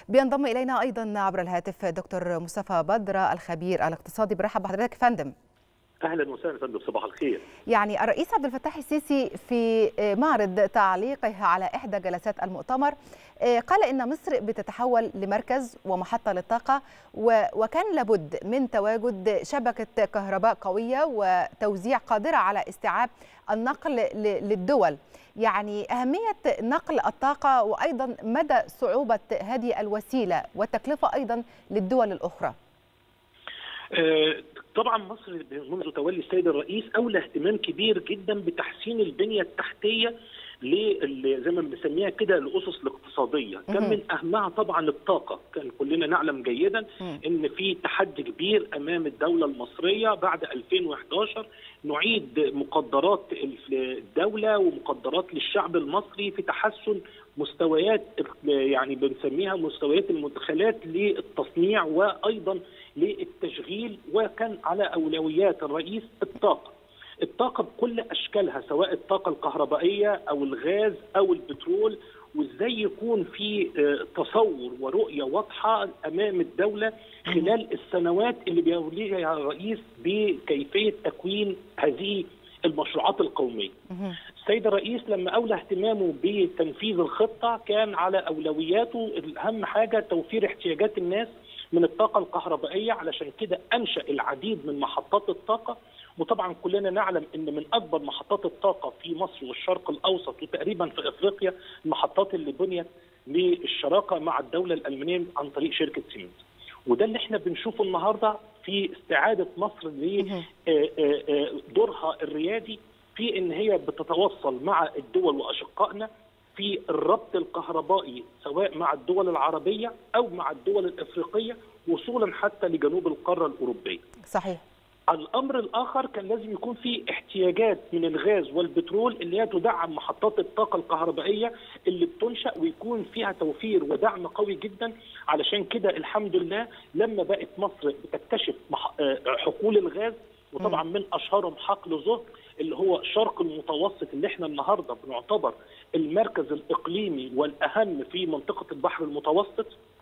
بينضم الينا ايضا عبر الهاتف دكتور مصطفى بدر الخبير الاقتصادي برحب بحضرتك فندم اهلا وسهلا فندم صباح الخير يعني الرئيس عبد الفتاح السيسي في معرض تعليقه على احدى جلسات المؤتمر قال ان مصر بتتحول لمركز ومحطه للطاقه وكان لابد من تواجد شبكه كهرباء قويه وتوزيع قادره على استيعاب النقل للدول يعني اهميه نقل الطاقه وايضا مدى صعوبه هذه الوسيله والتكلفه ايضا للدول الاخرى طبعا مصر منذ تولي السيد الرئيس اولى اهتمام كبير جدا بتحسين البنيه التحتيه زي ما بنسميها كده الاسس الاقتصاديه كان من اهمها طبعا الطاقه كان كلنا نعلم جيدا ان في تحدي كبير امام الدوله المصريه بعد 2011 نعيد مقدرات الدوله ومقدرات للشعب المصري في تحسن مستويات يعني بنسميها مستويات المدخلات للتصنيع وايضا للتشغيل وكان على اولويات الرئيس الطاقه الطاقه بكل اشكالها سواء الطاقه الكهربائيه او الغاز او البترول وازاي يكون في تصور ورؤيه واضحه امام الدوله خلال السنوات اللي بيوليها الرئيس بكيفيه تكوين هذه المشروعات القوميه. السيد الرئيس لما اولى اهتمامه بتنفيذ الخطه كان على اولوياته اهم حاجه توفير احتياجات الناس من الطاقه الكهربائيه علشان كده انشا العديد من محطات الطاقه وطبعا كلنا نعلم ان من اكبر محطات الطاقه في مصر والشرق الاوسط وتقريبا في افريقيا المحطات اللي بنيت للشراكه مع الدوله الالمانيه عن طريق شركه سيمنز. وده اللي احنا بنشوفه النهارده في استعاده مصر لدورها الريادي في ان هي بتتواصل مع الدول واشقائنا في الربط الكهربائي سواء مع الدول العربيه او مع الدول الافريقيه وصولا حتى لجنوب القاره الاوروبيه. صحيح. الامر الاخر كان لازم يكون في احتياجات من الغاز والبترول اللي هي تدعم محطات الطاقه الكهربائيه اللي بتنشا ويكون فيها توفير ودعم قوي جدا علشان كده الحمد لله لما بقت مصر بتكتشف حقول الغاز وطبعا من اشهرهم حقل زهر اللي هو الشرق المتوسط اللي احنا النهارده بنعتبر المركز الاقليمي والاهم في منطقه البحر المتوسط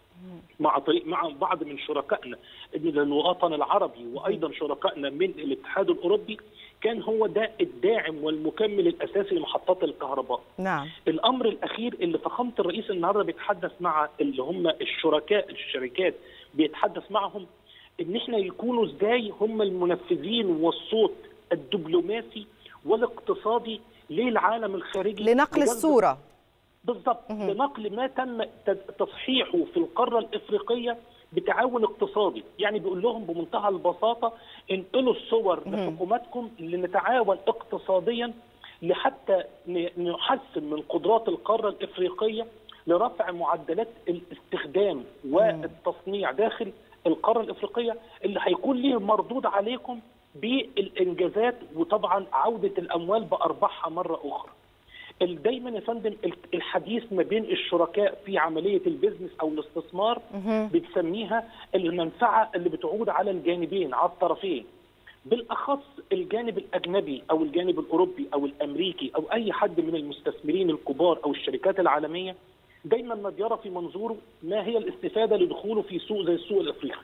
مع طريق مع بعض من شركائنا من الوطن العربي وايضا شركائنا من الاتحاد الاوروبي كان هو ده الداعم والمكمل الاساسي لمحطات الكهرباء. نعم. الامر الاخير اللي فخامه الرئيس النهارده بيتحدث مع اللي هم الشركاء الشركات بيتحدث معهم ان احنا يكونوا ازاي هم المنفذين والصوت الدبلوماسي والاقتصادي للعالم الخارجي لنقل الصوره بالضبط لنقل ما تم تصحيحه في القاره الافريقيه بتعاون اقتصادي يعني بيقول لهم بمنتهى البساطه انقلوا الصور لحكوماتكم لنتعاون اقتصاديا لحتى نحسن من قدرات القاره الافريقيه لرفع معدلات الاستخدام والتصنيع داخل القاره الافريقيه اللي هيكون ليه مردود عليكم بالانجازات وطبعا عوده الاموال بارباحها مره اخرى. دايما يا فندم الحديث ما بين الشركاء في عمليه البيزنس او الاستثمار بتسميها المنفعه اللي بتعود على الجانبين على الطرفين. بالاخص الجانب الاجنبي او الجانب الاوروبي او الامريكي او اي حد من المستثمرين الكبار او الشركات العالميه دايما ما بيرى في منظوره ما هي الاستفاده لدخوله في سوق زي السوق الافريقي.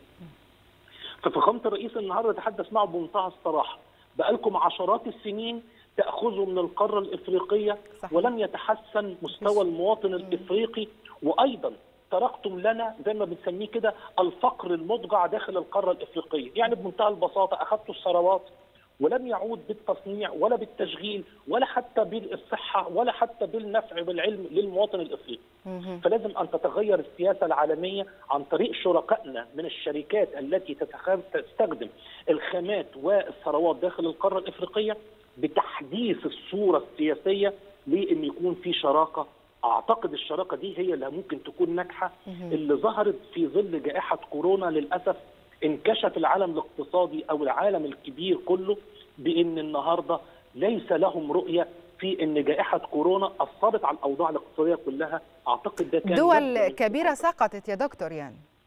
ففخامه الرئيس النهارده تحدث معه بمنتهى الصراحه بقالكم عشرات السنين تاخذوا من القاره الافريقيه صحيح. ولم يتحسن مستوى المواطن الافريقي وايضا تركتم لنا زي ما بنسميه كده الفقر المضجع داخل القاره الافريقيه، يعني بمنتهى البساطه اخذتوا الثروات ولم يعود بالتصنيع ولا بالتشغيل ولا حتى بالصحه ولا حتى بالنفع بالعلم للمواطن الافريقي. فلازم ان تتغير السياسه العالميه عن طريق شركائنا من الشركات التي تستخدم الخامات والثروات داخل القاره الافريقيه بتحديث الصوره السياسيه لان يكون في شراكه اعتقد الشراكه دي هي اللي ممكن تكون ناجحه اللي ظهرت في ظل جائحه كورونا للاسف انكشف العالم الاقتصادي او العالم الكبير كله بان النهارده ليس لهم رؤيه في ان جائحه كورونا اثرت على الاوضاع الاقتصاديه كلها اعتقد ده كان دول كبيرة سقطت يا دكتور يعني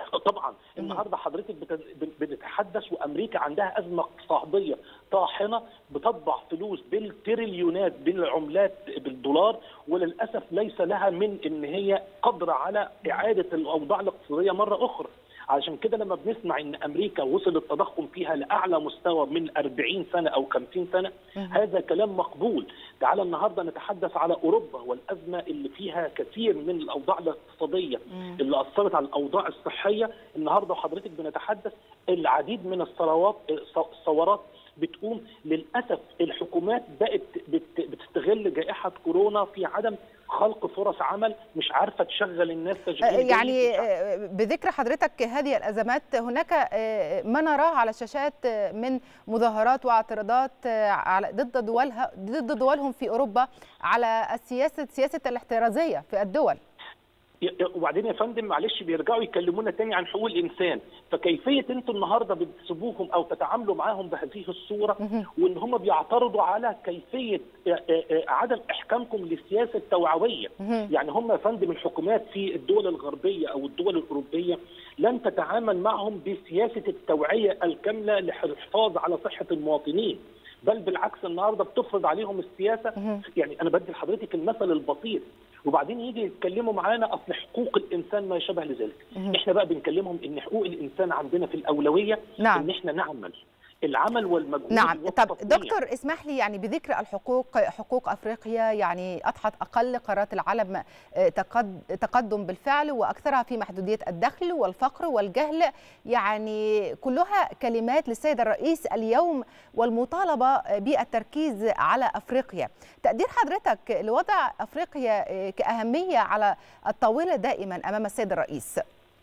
طبعا النهارده حضرتك بنتحدث وامريكا عندها ازمه اقتصاديه طاحنه بتطبع فلوس بالتريليونات بالعملات بالدولار وللاسف ليس لها من ان هي قادره على اعاده الاوضاع الاقتصاديه مره اخرى علشان كده لما بنسمع ان امريكا وصل التضخم فيها لاعلى مستوى من 40 سنه او 50 سنه هذا كلام مقبول تعال النهارده نتحدث على اوروبا والازمه اللي فيها كثير من الاوضاع الاقتصاديه اللي اثرت على الاوضاع الصحيه النهارده وحضرتك بنتحدث العديد من الثروات الثورات بتقوم للاسف الحكومات بقت بتستغل جائحه كورونا في عدم خلق فرص عمل مش عارفه تشغل الناس تشغيل يعني بذكر حضرتك هذه الازمات هناك ما نراه على الشاشات من مظاهرات واعتراضات على ضد دولها ضد دولهم في اوروبا على السياسه سياسه الاحترازيه في الدول وبعدين يا فندم معلش بيرجعوا يكلمونا تاني عن حقوق الانسان فكيفيه انتوا النهارده بتسيبوهم او تتعاملوا معاهم بهذه الصوره وان هم بيعترضوا على كيفيه عدم احكامكم للسياسه التوعويه يعني هم يا فندم الحكومات في الدول الغربيه او الدول الاوروبيه لن تتعامل معهم بسياسه التوعيه الكامله للحفاظ على صحه المواطنين بل بالعكس النهارده بتفرض عليهم السياسه يعني انا بدي لحضرتك المثل البسيط وبعدين يجي يتكلموا معانا اصل حقوق الانسان ما شابه لذلك احنا بقى بنكلمهم ان حقوق الانسان عندنا في الاولويه نعم. ان احنا نعمل العمل والمجهود نعم طب دكتور اسمح لي يعني بذكر الحقوق حقوق افريقيا يعني اضحت اقل قارات العالم تقدم بالفعل واكثرها في محدوديه الدخل والفقر والجهل يعني كلها كلمات للسيد الرئيس اليوم والمطالبه بالتركيز على افريقيا تقدير حضرتك لوضع افريقيا كاهميه على الطاوله دائما امام السيد الرئيس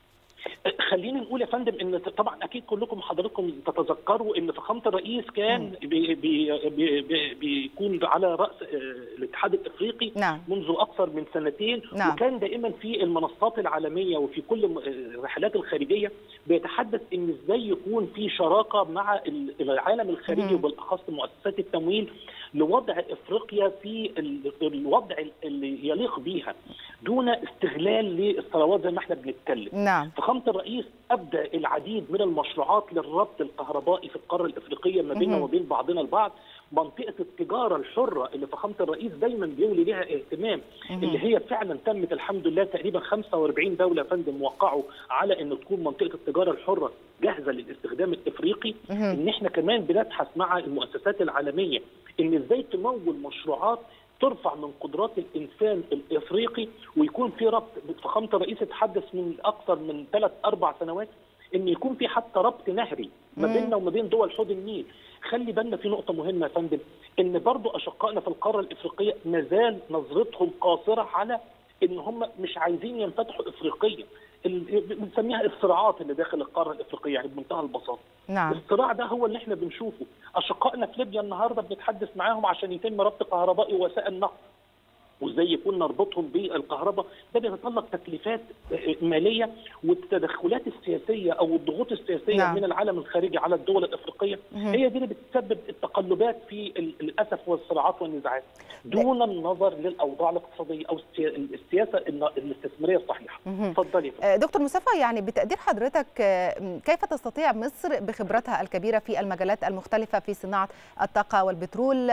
خلينا نقول يا فندم ان طبعا اكيد كلكم حضراتكم تتذكروا ان فخامه الرئيس كان بي بي بي بيكون على راس الاتحاد الافريقي نعم. منذ اكثر من سنتين نعم. وكان دائما في المنصات العالميه وفي كل الرحلات الخارجيه بيتحدث ان ازاي يكون في شراكه مع العالم الخارجي وبالاخص مؤسسات التمويل لوضع افريقيا في الوضع اللي يليق بيها دون استغلال للثروات زي ما احنا بنتكلم نعم فخامه الرئيس ابدا العديد من المشروعات للربط الكهربائي في القاره الافريقيه ما بيننا وبين بعضنا البعض منطقه التجاره الحره اللي فخامه الرئيس دايما بيولي لها اهتمام اللي هي فعلا تمت الحمد لله تقريبا 45 دوله يا فندم وقعوا على ان تكون منطقه التجاره الحره جاهزه للاستخدام الافريقي ان احنا كمان بنبحث مع المؤسسات العالميه ان ازاي تمول مشروعات ترفع من قدرات الانسان الافريقي ويكون في ربط فخامه الرئيس اتحدث من اكثر من ثلاث اربع سنوات ان يكون في حتى ربط نهري ما بيننا وما بين دول حوض النيل خلي بالنا في نقطه مهمه يا فندم ان برضو اشقائنا في القاره الافريقيه مازال نظرتهم قاصره على ان هم مش عايزين ينفتحوا افريقيا بنسميها الصراعات اللي داخل القاره الافريقيه يعني بمنتهى البساطه نعم. الصراع ده هو اللي احنا بنشوفه اشقائنا في ليبيا النهارده بنتحدث معاهم عشان يتم ربط كهربائي ووسائل نقل وازاي يكون نربطهم بالكهرباء ده بيتطلب تكليفات ماليه والتدخلات السياسيه او الضغوط السياسيه نعم. من العالم الخارجي على الدول الافريقيه هي دي اللي بتسبب التقلبات في للاسف والصراعات والنزاعات دون النظر للاوضاع الاقتصاديه او السياسه الاستثماريه الصحيحه. اتفضلي دكتور مصطفى يعني بتقدير حضرتك كيف تستطيع مصر بخبرتها الكبيره في المجالات المختلفه في صناعه الطاقه والبترول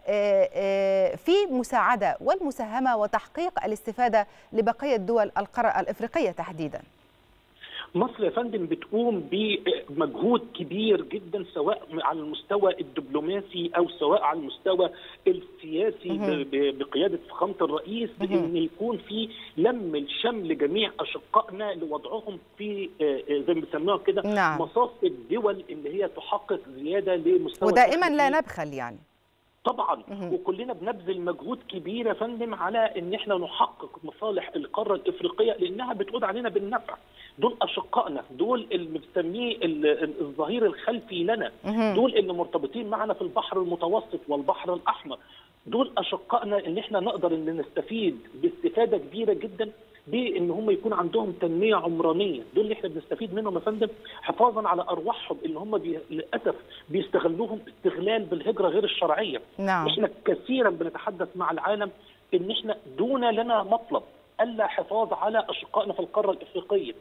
في مساعده والمساهمه وتحقيق الاستفاده لبقيه دول القاره الافريقيه تحديدا؟ مصر يا فندم بتقوم بمجهود كبير جدا سواء على المستوى الدبلوماسي او سواء على المستوى السياسي بقياده فخامه الرئيس بان يكون في لم الشمل جميع اشقائنا لوضعهم في زي ما بيسموها كده نعم. مصاف الدول اللي هي تحقق زياده لمستوى ودائما لا نبخل يعني طبعا وكلنا بنبذل مجهود كبير يا فندم على ان احنا نحقق مصالح القاره الافريقيه لانها بتعود علينا بالنفع دول اشقائنا دول اللي بنسميه الظهير الخلفي لنا دول اللي مرتبطين معنا في البحر المتوسط والبحر الاحمر دول اشقائنا اللي احنا نقدر ان نستفيد باستفاده كبيره جدا بان هم يكون عندهم تنميه عمرانيه دول اللي احنا بنستفيد منهم يا فندم حفاظا على ارواحهم اللي هم بي... للاسف بيستغلوهم استغلال بالهجره غير الشرعيه نعم. احنا كثيرا بنتحدث مع العالم ان احنا دون لنا مطلب الا حفاظ على اشقائنا في القاره الافريقيه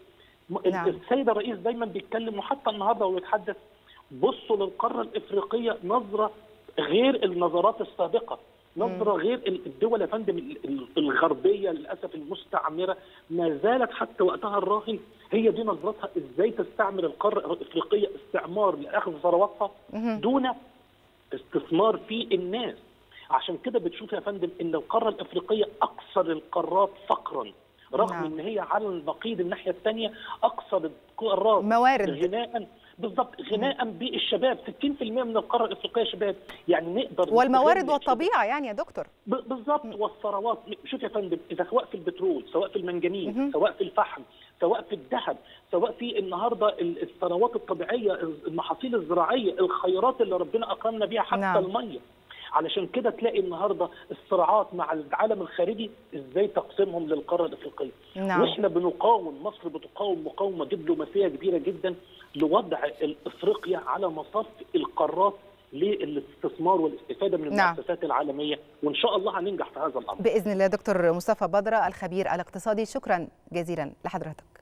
نعم. السيد الرئيس دايما بيتكلم وحتى النهارده وهو بيتحدث بصوا للقاره الافريقيه نظره غير النظرات السابقه نظره غير الدول يا فندم الغربيه للاسف المستعمره ما زالت حتى وقتها الراهن هي دي نظرتها ازاي تستعمر القاره الافريقيه استعمار لاخذ ثرواتها دون استثمار في الناس عشان كده بتشوف يا فندم ان القاره الافريقيه اكثر القارات فقرا رغم نعم. ان هي على النقيض الناحيه الثانيه اكثر القارات موارد غناء بالضبط غناء بالشباب 60% من القاره الافريقيه شباب يعني نقدر والموارد والطبيعه يعني يا دكتور بالضبط والثروات شوف يا فندم اذا سواء في البترول سواء في المنجنيز سواء في الفحم سواء في الذهب سواء في النهارده الثروات الطبيعيه المحاصيل الزراعيه الخيرات اللي ربنا اكرمنا بيها حتى نعم. الميه علشان كده تلاقي النهارده الصراعات مع العالم الخارجي ازاي تقسيمهم للقاره الافريقيه نعم. واحنا بنقاوم مصر بتقاوم مقاومه دبلوماسيه كبيره جدا لوضع افريقيا على مصاف القارات للاستثمار والاستفاده من المؤسسات نعم. العالميه وان شاء الله هننجح في هذا الامر باذن الله دكتور مصطفى بدره الخبير الاقتصادي شكرا جزيلا لحضرتك